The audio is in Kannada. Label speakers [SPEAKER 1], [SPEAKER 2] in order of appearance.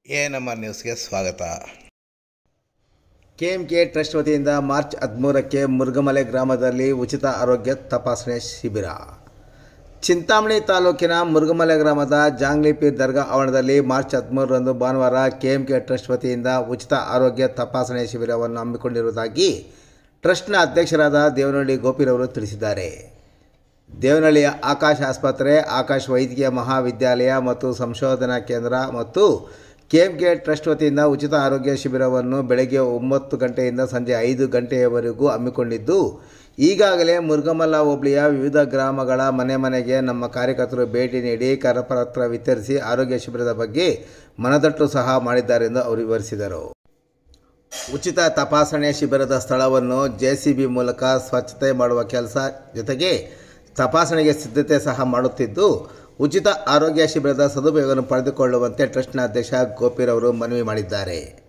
[SPEAKER 1] ಎ ನಮ್ಮ ನ್ಯೂಸ್ಗೆ ಸ್ವಾಗತ
[SPEAKER 2] ಕೆಎಂಕೆ ಟ್ರಸ್ಟ್ ವತಿಯಿಂದ ಮಾರ್ಚ್ ಹದಿಮೂರಕ್ಕೆ ಮುರುಗಮಲೆ ಗ್ರಾಮದಲ್ಲಿ ಉಚಿತ ಆರೋಗ್ಯ ತಪಾಸಣೆ ಶಿಬಿರ ಚಿಂತಾಮಣಿ ತಾಲೂಕಿನ ಮುರುಗಮಲೆ ಗ್ರಾಮದ ಜಾಂಗ್ಲಿಪೀರ್ ದರ್ಗಾ ಆವರಣದಲ್ಲಿ ಮಾರ್ಚ್ ಹದಿಮೂರರಂದು ಭಾನುವಾರ ಕೆಎಂಕೆ ಟ್ರಸ್ಟ್ ವತಿಯಿಂದ ಉಚಿತ ಆರೋಗ್ಯ ತಪಾಸಣೆ ಶಿಬಿರವನ್ನು ಹಮ್ಮಿಕೊಂಡಿರುವುದಾಗಿ ಟ್ರಸ್ಟ್ನ ಅಧ್ಯಕ್ಷರಾದ ದೇವನಹಳ್ಳಿ ಗೋಪಿರವರು ತಿಳಿಸಿದ್ದಾರೆ ದೇವನಹಳ್ಳಿಯ ಆಕಾಶ್ ಆಸ್ಪತ್ರೆ ಆಕಾಶ್ ವೈದ್ಯಕೀಯ ಮಹಾವಿದ್ಯಾಲಯ ಮತ್ತು ಸಂಶೋಧನಾ ಕೇಂದ್ರ ಮತ್ತು ಕೆಎಂಕೆ ಟ್ರಸ್ಟ್ ವತಿಯಿಂದ ಉಚಿತ ಆರೋಗ್ಯ ಶಿಬಿರವನ್ನು ಬೆಳಗ್ಗೆ ಒಂಬತ್ತು ಗಂಟೆಯಿಂದ ಸಂಜೆ ಐದು ಗಂಟೆಯವರೆಗೂ ಹಮ್ಮಿಕೊಂಡಿದ್ದು ಈಗಾಗಲೇ ಮುರುಗಮಲ್ಲ ಹೋಬಳಿಯ ವಿವಿಧ ಗ್ರಾಮಗಳ ಮನೆ ಮನೆಗೆ ನಮ್ಮ ಕಾರ್ಯಕರ್ತರು ಭೇಟಿ ನೀಡಿ ಕರಪತ್ರ ವಿತರಿಸಿ ಆರೋಗ್ಯ ಶಿಬಿರದ ಬಗ್ಗೆ ಮನದಟ್ಟು ಸಹ ಮಾಡಿದ್ದಾರೆಂದು ಅವರು ವಿವರಿಸಿದರು ಉಚಿತ ತಪಾಸಣೆ ಶಿಬಿರದ ಸ್ಥಳವನ್ನು ಜೆ ಸಿ ಬಿ ಮೂಲಕ ಸ್ವಚ್ಛತೆ ಮಾಡುವ ಕೆಲಸ ಜೊತೆಗೆ ತಪಾಸಣೆಗೆ ಸಿದ್ಧತೆ ಸಹ ಮಾಡುತ್ತಿದ್ದು ಉಚಿತ ಆರೋಗ್ಯ ಶಿಬಿರದ ಸದುಪಯೋಗವನ್ನು ಪಡೆದುಕೊಳ್ಳುವಂತೆ ಟ್ರಸ್ಟ್ನ ಅಧ್ಯಕ್ಷ ಗೋಪಿರವರು ಮನವಿ ಮಾಡಿದ್ದಾರೆ